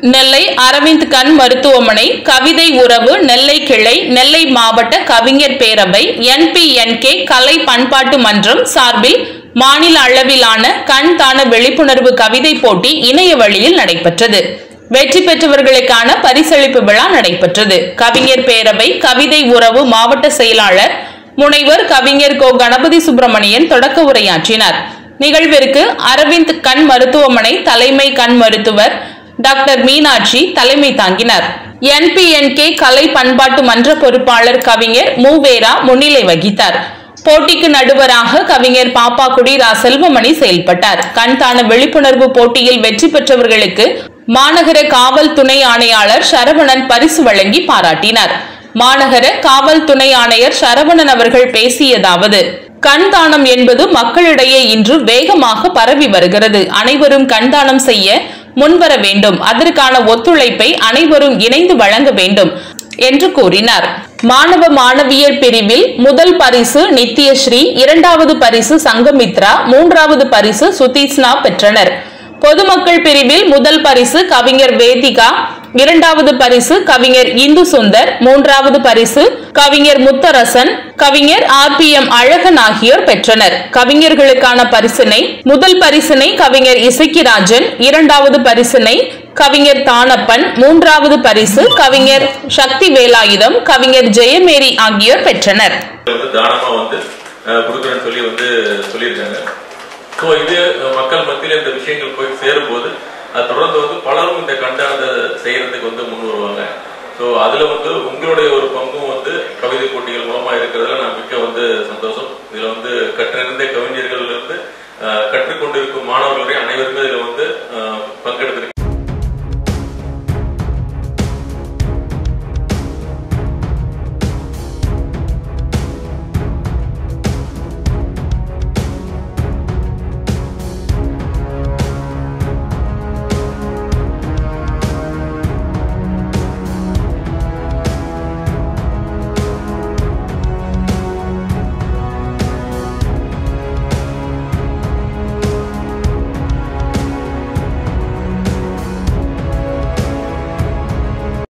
நெல்லை அரவிந்த் கண் மருத்துவமனை கவிதை உறவு நெல்லை கிளை நெல்லை மாவட்ட கவிஞர் பேரவை என்பிஎன்கே கலை பண்பாட்டு மன்றம் சார்பில் மாநில அளவிலான கண் தான விழிப்புணர்வு கவிதை போட்டி இணைய வழியில் நடைபெற்றது வெற்றி பெற்றவர்களுக்கான பரிசளிப்பு விழா நடைபெற்றது கவிஞர் பேரவை கவிதை உறவு மாவட்ட செயலாளர் முனைவர் கவிஞர் கோ கணபதி சுப்பிரமணியன் தொடக்க உரையாற்றினார் நிகழ்விற்கு அரவிந்த் கண் மருத்துவமனை தலைமை கண் மருத்துவர் டாக்டர் மீனாட்சி தலைமை தாங்கினார் என்பிஎன்கே கலை பண்பாட்டு மன்ற பொறுப்பாளர் கவிஞர் மூவேரா முன்னிலை வகித்தார் போட்டிக்கு நடுவராக கவிஞர் பாப்பாக்குடி ரா செல்வமணி செயல்பட்டார் கண் தான விழிப்புணர்வு போட்டியில் வெற்றி பெற்றவர்களுக்கு மாநகர காவல் துணை ஆணையாளர் சரவணன் பரிசு வழங்கி பாராட்டினார் மாநகர காவல் துணை ஆணையர் சரவணன் அவர்கள் பேசியதாவது கண் தானம் என்பது மக்களிடையே இன்று வேகமாக பரவி வருகிறது அனைவரும் கண் தானம் செய்ய முன்வர வேண்டும் அதற்கான ஒத்துழைப்பை அனைவரும் இணைந்து வழங்க வேண்டும் என்று கூறினார் மாணவ மாணவியர் பிரிவில் முதல் பரிசு நித்யஸ்ரீ இரண்டாவது பரிசு சங்கமித்ரா மூன்றாவது பரிசு சுதீஸ்னா பெற்றனர் பொதுமக்கள் பிரிவில் முதல் பரிசு கவிஞர் வேதிகா இரண்டாவது பரிசு கவிஞர் இந்து சுந்தர் மூன்றாவது பரிசு கவிஞர் முத்தரசன் கவிஞர் ஆர் பி எம் அழகன் ஆகியோர் பெற்றனர் கவிஞர்களுக்கான பரிசினை முதல் பரிசினை கவிஞர் இசக்கிராஜன் இரண்டாவது பரிசினை கவிஞர் தானப்பன் மூன்றாவது பரிசு கவிஞர் சக்தி வேலாயுதம் கவிஞர் ஜெயமேரி ஆகியோர் பெற்றனர் வந்து தானமா வந்து அஹ், கொடுக்குறேன்னு சொல்லி வந்து சொல்லியிருக்காங்க ஸோ இது அஹ், மக்கள் மத்தியில் இந்த விஷயங்கள் போய் சேரும்போது அது தொடர்ந்து வந்து பலரும் இந்த கண்டானத்தை செய்யறதுக்கு வந்து முன் வருவாங்க ஸோ அதுல வந்து உங்களுடைய ஒரு பங்கும் வந்து கவிதை போட்டிகள் மூலமா இருக்கிறதுல நான் மிக்க வந்து சந்தோஷம் இதுல வந்து கற்றிருந்த கவிஞர்கள் இருந்து அஹ், கற்றுக்கொண்டிருக்கும் மாணவர்கள் வரை அனைவருமே இதுல வந்து